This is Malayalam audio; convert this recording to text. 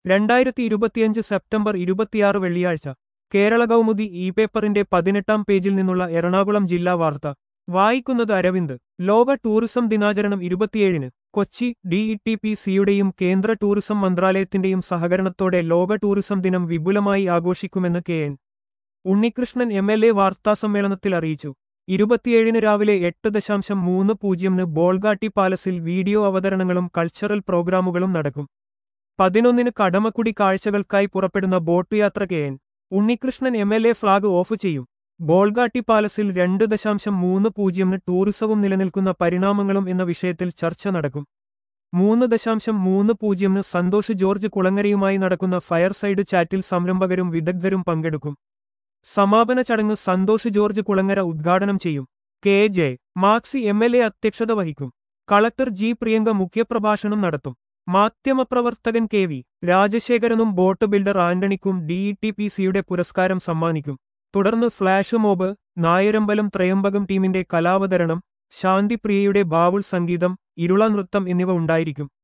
രണ്ടായിരത്തി ഇരുപത്തിയഞ്ച് സെപ്റ്റംബർ ഇരുപത്തിയാറ് വെള്ളിയാഴ്ച കേരള കൗമുദി ഇ പേപ്പറിന്റെ പതിനെട്ടാം പേജിൽ നിന്നുള്ള എറണാകുളം ജില്ലാ വാർത്ത വായിക്കുന്നത് അരവിന്ദ് ലോക ടൂറിസം ദിനാചരണം ഇരുപത്തിയേഴിന് കൊച്ചി ഡിഇടി പി സിയുടെയും കേന്ദ്ര ടൂറിസം മന്ത്രാലയത്തിന്റെയും സഹകരണത്തോടെ ലോക ടൂറിസം ദിനം വിപുലമായി ആഘോഷിക്കുമെന്ന് K N Unnikrishnan M L A വാർത്താസമ്മേളനത്തിൽ അറിയിച്ചു ഇരുപത്തിയേഴിന് രാവിലെ എട്ട് ദശാംശം മൂന്ന് പൂജ്യമിന് ബോൾഗാട്ടി പാലസിൽ വീഡിയോ അവതരണങ്ങളും കൾച്ചറൽ പ്രോഗ്രാമുകളും നടക്കും പതിനൊന്നിന് കടമക്കുടി കാഴ്ചകൾക്കായി പുറപ്പെടുന്ന ബോട്ട് യാത്ര K N Unnikrishnan M L A flag off ചെയ്യും ബോൾഗാട്ടി പാലസിൽ രണ്ട് ദശാംശം മൂന്ന് പൂജ്യമിന് ടൂറിസവും നിലനിൽക്കുന്ന പരിണാമങ്ങളും എന്ന വിഷയത്തിൽ ചർച്ച നടക്കും മൂന്ന് ദശാംശം മൂന്ന് പൂജ്യമിന് സന്തോഷ് ജോർജ് കുളങ്ങരയുമായി നടക്കുന്ന ഫയർ സൈഡ് ചാറ്റിൽ സംരംഭകരും വിദഗ്ധരും പങ്കെടുക്കും സമാപന ചടങ്ങ് സന്തോഷ് ജോർജ് കുളങ്ങര ഉദ്ഘാടനം ചെയ്യും K J Maxi M L A അധ്യക്ഷത വഹിക്കും കളക്ടർ ജി പ്രിയങ്ക മുഖ്യപ്രഭാഷണം നടത്തും മാധ്യമപ്രവർത്തകൻ കെ വി രാജശേഖരനും ബോട്ട് ബിൽഡർ ആന്റണിക്കും ഡിഇടി പി സിയുടെ പുരസ്കാരം സമ്മാനിക്കും തുടർന്ന് ഫ്ലാഷ് മോബ് നായരമ്പലം ത്രയംബകം ടീമിന്റെ കലാവതരണം ശാന്തിപ്രിയയുടെ ബാവുൾ സംഗീതം ഇരുള നൃത്തം എന്നിവ ഉണ്ടായിരിക്കും